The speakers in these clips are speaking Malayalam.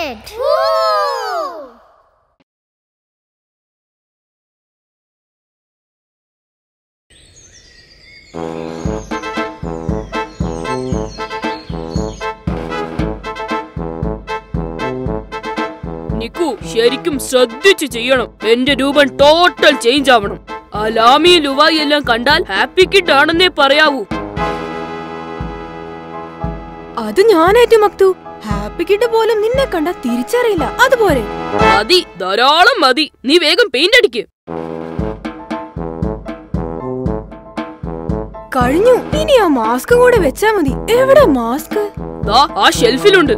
red. നിക്കു ശരിക്കും ശ്രദ്ധിച്ച് ചെയ്യണം എന്റെ രൂപം ടോട്ടൽ ചേഞ്ച് ആവണം ആ ലാമി ലുവായി എല്ലാം കണ്ടാൽ ഹാപ്പി കിഡ് ആണെന്നേ പറയാവൂ അത് ഞാനേറ്റു മക്തു ഹാപ്പി കിഡ് പോലും നിന്നെ കണ്ട തിരിച്ചറിയില്ല അതുപോലെ മതി ധാരാളം മതി നീ വേഗം പെയിന്റ് അടിക്ക് കഴിഞ്ഞു ഇനി ആ മാസ്ക് കൂടെ വെച്ചാ മതി എവിടെ മാസ്ക് ദാ ആ ഷെൽഫിലുണ്ട്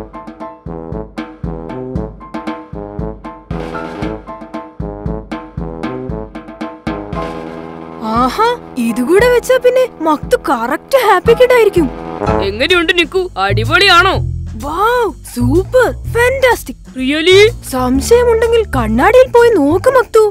ആഹാ ഇതുകൂടെ വെച്ചാ പിന്നെ മക്തു കറക്റ്റ് ഹാപ്പി കിഡ് ആയിരിക്കും എങ്ങനെയുണ്ട് നിക്കു അടിപൊളിയാണോ വാവ് സൂപ്പർ ഫാന്റാസ്റ്റിക് റിയലി സംശയമുണ്ടെങ്കിൽ കണ്ണാടിയിൽ പോയി നോക്ക് മക്തു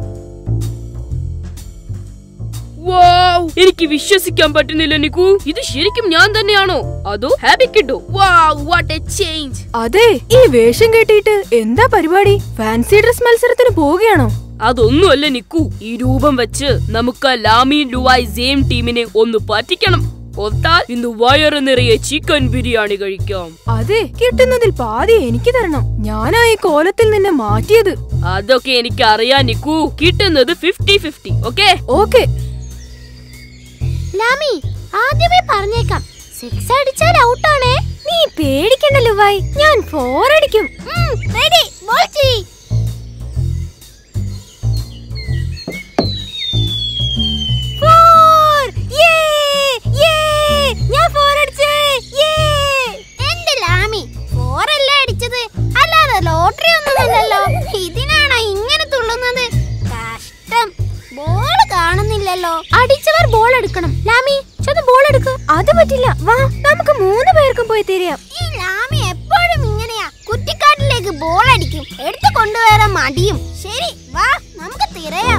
വാവ് എനിക്ക് വിശ്വസിക്കാൻ പറ്റുന്നില്ല നിക്കു ഇത് ശരിക്കും ഞാൻ തന്നെയാണോ അതോ ഹാപ്പി കിഡോ വാവ് വാട്ട് എ ചേഞ്ച് അതെ ഈ വേഷം കെട്ടിയിട്ട് എന്താ പരിപാടി ഫാൻസി ഡ്രസ് മത്സരത്തിന് പോവുകയാണോ അതൊന്നുമല്ല നിക്കു ഈ രൂപം വെച്ച് നമുക്ക് ആ ലാമി ലുവായ് സെയിം ടീമിനെ ഒന്ന് പറ്റിക്കണം ഒത്താൽ ഇന്ന് വയറ് നിറയെ ചിക്കൻ ബിരിയാണി കഴിക്കാം അതെ കിട്ടുന്നതിൽ പാതി എനിക്ക് തരണം ഞാനാ ഈ കോലത്തിൽ നിന്നെ മാറ്റിയത് അതൊക്കെ എനിക്ക് അറിയാൻ നിക്കു കിട്ടുന്നത് ഫിഫ്റ്റി ഫിഫ്റ്റി ഓക്കെ ഓക്കെ ലാമി ആദ്യമേ പറഞ്ഞേക്കാം സിക്സ് അടിച്ചാൽ ഔട്ടാണേ നീ പേടിക്കണ്ട ലുവായി ഞാൻ ഫോർ അടിക്കും റെഡി ബോൾ ചെയ് ഫോർ യേ യേ ഞാൻ ഫോർ അടിച്ചേ യേ എന്റെ ലാമി ഫോർ അല്ല അടിച്ചത് അല്ലാതെ ലോട്ടറി ഒന്നുമല്ലല്ലോ ഇതിനാണോ ഇങ്ങനെ തുള്ളുന്നത് കഷ്ടം ബോൾ കാണുന്നില്ലല്ലോ അടിച്ചവർ ബോൾ എടുക്കണം ലാമി ചത് ബോൾ എടുക്ക് അത് പറ്റില്ല വാ നമുക്ക് മൂന്ന് പേർക്കും പോയി തിരിയാം ഈ ലാമി എപ്പോഴും ഇങ്ങനെയാ കുറ്റിക്കാട്ടിലേക്ക് ബോൾ അടിക്കും എടുത്തു കൊണ്ടുവരാൻ മടിയും ശരി വാ നമുക്ക് തിരയാം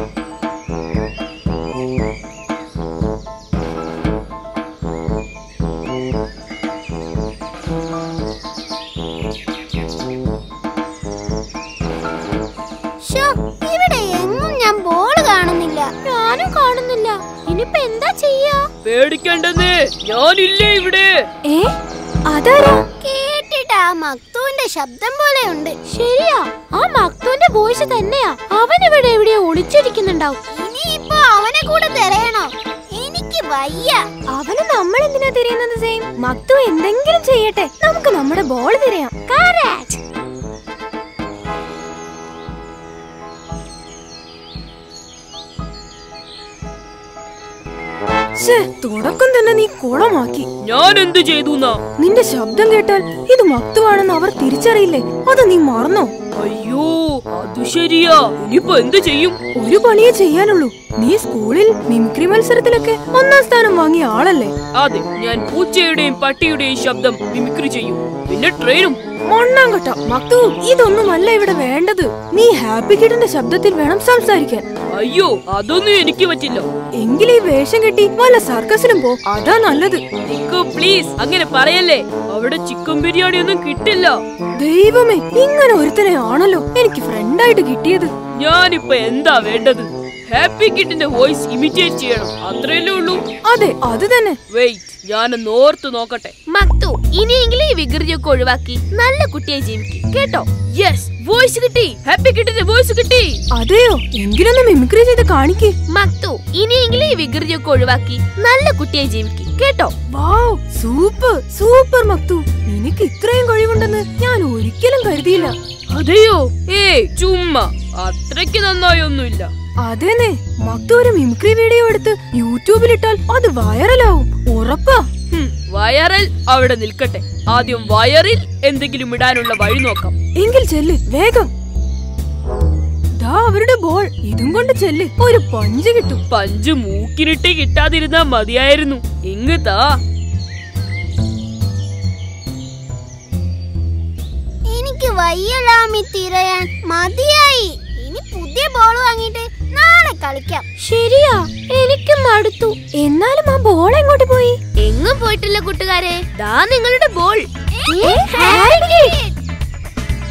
ശോ, ഇവിടെ എങ്ങും ഞാൻ ബോൾ കാണുന്നില്ല ഞാനും കാണുന്നില്ല ഇനിയിപ്പോ എന്താ ചെയ്യാ പേടിക്കണ്ടെന്നേ ഞാനില്ലേ ഇവിടെ ഏ അതാരാ കേട്ടിട്ട് ആ മക്തുവിന്റെ ശബ്ദം പോലെയുണ്ട് ശരിയാ ആ മക്തുവിന്റെ വോയിസ് തന്നെയാ അവൻ ഇവിടെ എവിടെയോ ഒളിച്ചിരിക്കുന്നുണ്ടാവും ഇനിയിപ്പോ അവനെ കൂടെ തിരയണോ എനിക്ക് വയ്യ അവന് നമ്മൾ എന്തിനാ തിരിയുന്നത് സെയിം മക്തു എന്തെങ്കിലും ചെയ്യട്ടെ നമുക്ക് നമ്മുടെ ബോൾ തിരയാം Correct. ശ്ശേ, തുടക്കം തന്നെ നീ കുളമാക്കി ഞാൻ എന്ത് ചെയ്തു എന്നാ നിന്റെ ശബ്ദം കേട്ടാൽ ഇത് മക്തുവാണെന്ന് അവർ തിരിച്ചറിയില്ലേ അത് നീ മറന്നോ അയ്യോ അത് ശരിയാ ഇനിയിപ്പോ എന്ത് ചെയ്യും ഒരു പണിയേ ചെയ്യാനുള്ളൂ നീ സ്കൂളിൽ മിമിക്രി മത്സരത്തിലൊക്കെ ഒന്നാം സ്ഥാനം വാങ്ങിയ ആളല്ലേ അതെ ഞാൻ പൂച്ചയുടെയും പട്ടിയുടെയും ശബ്ദം മിമിക്രി ചെയ്യും പിന്നെ ട്രെയിനും മണ്ണാങ്കട്ട മക്തു ഇതൊന്നുമല്ല ഇവിടെ വേണ്ടത് നീ ഹാപ്പി കിഡിന്റെ ശബ്ദത്തിൽ വേണം സംസാരിക്കാൻ അയ്യോ അതൊന്നും എനിക്ക് പറ്റില്ല എങ്കിൽ ഈ വേഷം കെട്ടി വല്ല സർക്കസിനും പോ അതാ നല്ലത് നിക്കു പ്ലീസ് അങ്ങനെ പറയല്ലേ അവിടെ ചിക്കൻ ബിരിയാണി ഒന്നും കിട്ടില്ല ദൈവമേ ഇങ്ങനെ ഒരുത്തനെ ആണല്ലോ എനിക്ക് ഫ്രണ്ടായിട്ട് കിട്ടിയത് ഞാനിപ്പോ എന്താ വേണ്ടത് ഹാപ്പി കിഡിന്റെ വോയിസ് ഇമിറ്റേറ്റ് ചെയ്യണം അത്രയല്ലേ ഉള്ളൂ അതെ അത് തന്നെ വെയിറ്റ് ഞാനൊന്ന് ഓർത്ത് നോക്കട്ടെ മക്തു ഇനിയെങ്കിലും ഈ വികൃതിയൊക്കെ ഒഴിവാക്കി നല്ല കുട്ടിയായി ജീവിക്കും കേട്ടോ യെസ് വോയിസ് കിട്ടി ഹാപ്പി കിഡിന്റെ വോയിസ് കിട്ടി അതെയോ എങ്കിലൊന്ന് മിമിക്രി ചെയ്ത് കാണിക്കേ മക്തു ഇനിയെങ്കിലും ഈ വികൃതിയൊക്കെ ഒഴിവാക്കി നല്ല കുട്ടിയായി ജീവിക്കും കേട്ടോ വാവ് സൂപ്പർ സൂപ്പർ മക്തു നിനക്ക് ഇത്രയും കഴിവുണ്ടെന്ന് ഞാൻ ഒരിക്കലും കരുതിയില്ല അതെയോ ഏയ് ചുമ്മാ അത്രയ്ക്ക് നന്നായൊന്നുമില്ല അതേനെ മക്തു ഒരു മിമിക്രി വീഡിയോ എടുത്ത് യൂട്യൂബിലിട്ടാൽ അത് വൈറലാവും ഉറപ്പാ ഹും, വയറിൽ അവിടെ നിൽക്കട്ടെ ആദ്യം വയറിൽ എന്തെങ്കിലും ഇടാനുള്ള വഴി നോക്കാം എങ്കിൽ ചെല്ല് വേഗം ദാ അവരുടെ ബോൾ ഇതും കൊണ്ട് ചെല്ല് ഒരു പഞ്ച് കിട്ടും പഞ്ച് മൂക്കിനിട്ട് കിട്ടാതിരുന്നാ മതിയായിരുന്നു ഇങ്ങ് താ എനിക്ക് വയ്യലാമി തിരയാൻ മതിയായി ഇനി പുതിയ ബോൾ വാങ്ങിയിട്ട് നാളെ കളിക്കാം ശരിയാ എനിക്ക് മടുത്തു എന്നാലും ആ ബോൾ എങ്ങോട്ട് പോയി എങ്ങും പോയിട്ടില്ല കൂട്ടുകാരെ ദാ നിങ്ങളുടെ ബോൾ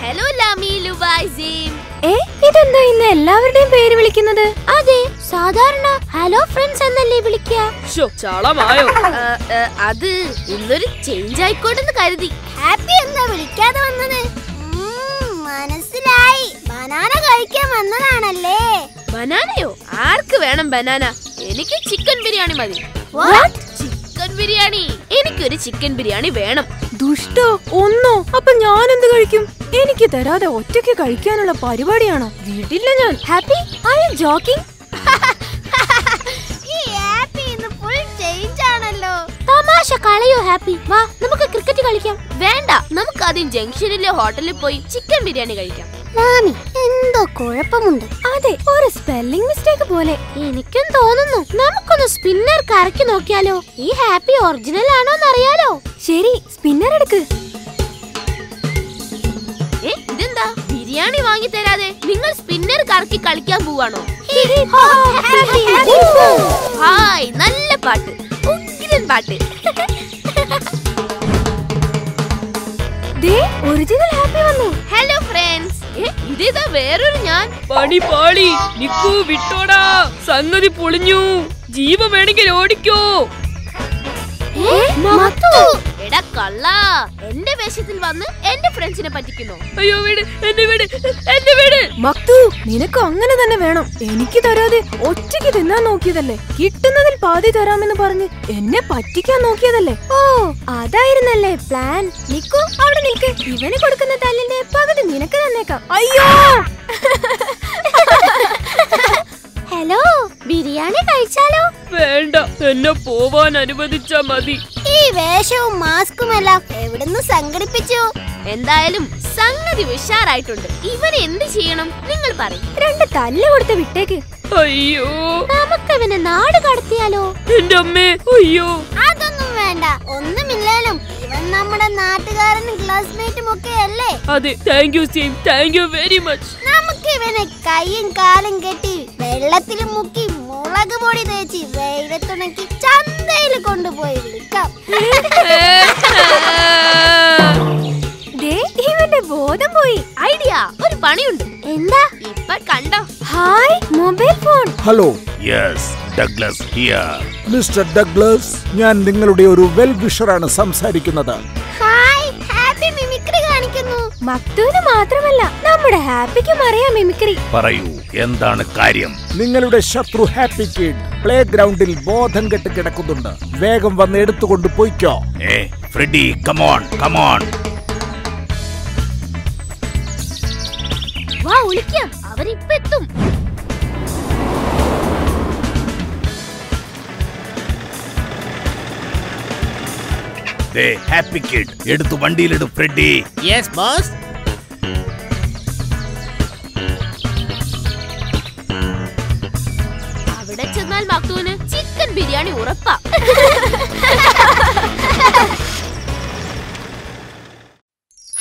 ഹലോ ലാമി ലുബായ് സീം ഏ ഇതെന്താ ഇന്ന് എല്ലാവരുടെയും പേര് വിളിക്കുന്നത് അതെ സാധാരണ ഹലോ ഫ്രണ്ട്സ് എന്നല്ലേ വിളിക്കുക ഷോ ചളമായോ അത് ഇന്നൊരു ചേഞ്ച് ആയിക്കോട്ടെന്ന് കരുതി ഹാപ്പി എന്താ വിളിക്കാതെ വന്നത് ഉം, മനസ്സിലായി ബനാന കഴിക്കാൻ വന്നതാണല്ലേ ബനാനയോ ആർക്ക് വേണം ബനാന എനിക്ക് ചിക്കൻ ബിരിയാണി മതി What? ചിക്കൻ ബിരിയാണി എനിക്കൊരു ചിക്കൻ ബിരിയാണി വേണം ദുഷ്ടോ ഒന്നോ അപ്പൊ ഞാൻ എന്ത് കഴിക്കും എനിക്ക് തരാതെ ഒറ്റയ്ക്ക് കഴിക്കാനുള്ള പരിപാടിയാണോ വീട്ടില്ല ഞാൻ ഹാപ്പി ഐ ജോക്കിംഗ് ഈ ഹാപ്പി ഇന്ന് ഫുൾ ചേഞ്ച് ആണല്ലോ തമാശ കളയോ ഹാപ്പി വാ നമുക്ക് ക്രിക്കറ്റ് കളിക്കാം വേണ്ട നമുക്ക് ആദ്യം ജംഗ്ഷനിലെ ഹോട്ടലിൽ പോയി ചിക്കൻ ബിരിയാണി കഴിക്കാം മാമി എന്തോ കുഴപ്പമുണ്ട് അതെ ഒരു സ്പെല്ലിംഗ് മിസ്റ്റേക്ക് പോലെ എനിക്കും തോന്നുന്നു നമുക്കൊന്ന് സ്പിന്നർ കറക്കി നോക്കിയാലോ ഈ ഹാപ്പി ഒറിജിനൽ ആണോ എന്നറിയാലോ ശരി സ്പിന്നർ എടുക്ക് ഏ ഇതെന്താ ബിരിയാണി വാങ്ങി തരാതെ നിങ്ങൾ സ്പിന്നർ കറക്കി കളിക്കാൻ പോവാണോ ഹായ് നല്ല പാട്ട് ഉഗ്രൻ പാട്ട് ദേ ഒറിജിനൽ ഹാപ്പി വന്നു ഹലോ ഫ്രണ്ട്സ് ഇതേതാ വേറൊരു ഞാൻ പണി പാളി നിക്കൂ വിട്ടോടാ സംഗതി പൊളിഞ്ഞു ജീവ വേണമെങ്കിൽ ഓടിക്കോ എടാ കള്ള എന്റെ വേഷത്തിൽ വന്ന് എന്റെ ഫ്രണ്ട്സിനെ പറ്റിക്കുന്നു അയ്യോ വീട് എന്റെ വീട് എന്റെ വീട് മക്തു നിനക്ക് അങ്ങനെ തന്നെ വേണം എനിക്ക് തരാതെ ഒറ്റയ്ക്ക് തിന്നാൻ നോക്കിയതല്ലേ കിട്ടുന്നതിൽ പാതി തരാമെന്ന് പറഞ്ഞ് എന്നെ പറ്റിക്കാൻ നോക്കിയതല്ലേ ഓ അതായിരുന്നല്ലേ പ്ലാൻ നിക്കു അവിടെ നിൽക്ക് ഇവന് കൊടുക്കുന്ന തല്ലിന്റെ പകുതി നിനക്ക് തന്നേക്കാം അയ്യോ ഹലോ ബിരിയാണി കഴിച്ചാലോ വേണ്ട എന്നെ പോവാൻ അനുവദിച്ചാ മതി ഈ വേഷവും മാസ്കും എല്ലാം എവിടുന്ന് സംഘടിപ്പിച്ചു എന്തായാലും സംഗതി ഉഷാറായിട്ടുണ്ട് ഇവൻ എന്ത് ചെയ്യണം നിങ്ങൾ പറയും രണ്ട് തല്ല് കൊടുത്ത് വിട്ടേക്ക് അയ്യോ നമുക്ക് ഇവനെ നാട് കടത്തിയാലോ എന്റെ അമ്മേ അയ്യോ അതൊന്നും വേണ്ട ഒന്നുമില്ലേലും ഇവൻ നമ്മുടെ നാട്ടുകാരനും ക്ലാസ്മേറ്റും ഒക്കെ അല്ലേ അതെ താങ്ക് യു സീം താങ്ക് യു വെരി മച്ച് നമുക്ക് ഇവനെ കൈയും കാലും കെട്ടി വെള്ളത്തിൽ മുക്കി മുളക് പൊടി തേച്ച് വെയിലത്തുണക്കി ചന്തയിൽ കൊണ്ടുപോയി വിൽക്കാം ദേ ഇവന്റെ ബോധം പോയി ഐഡിയ ഒരു പണിയുണ്ട് എന്താ ഇപ്പൊ കണ്ടോ hi mobile phone hello yes Douglas here mister Douglas ഞാൻ നിങ്ങളുടെ ഒരു വെൽ വിഷറാണ് സംസാരിക്കുന്നത് ഹായ് ഹാപ്പി മിമിക്രി കാണിക്കുന്നു മക്തുവിന് മാത്രമല്ല നമ്മുടെ ഹാപ്പിക്കും അറിയാം മിമിക്രി പറയൂ എന്താണ് കാര്യം നിങ്ങളുടെ ശത്രു ഹാപ്പി കിഡ് പ്ലേ ഗ്രൗണ്ടിൽ ബോധം കെട്ട് കിടക്കുന്നുണ്ട് വേഗം വന്ന് എടുത്തുകൊണ്ട് പോയിക്കോ ഏ ഫ്രെഡി കമോൺ കമോൺ വാ ഒളിക്കാം അവരിപ്പൊ എത്തും ദേ ഹാപ്പി കിഡ് എടുത്തു വണ്ടിയിലിടും ഫ്രെഡി യെസ് ബോസ് അവിടെ ചെന്നാൽ മക്തൂന് ചിക്കൻ ബിരിയാണി ഉറപ്പാ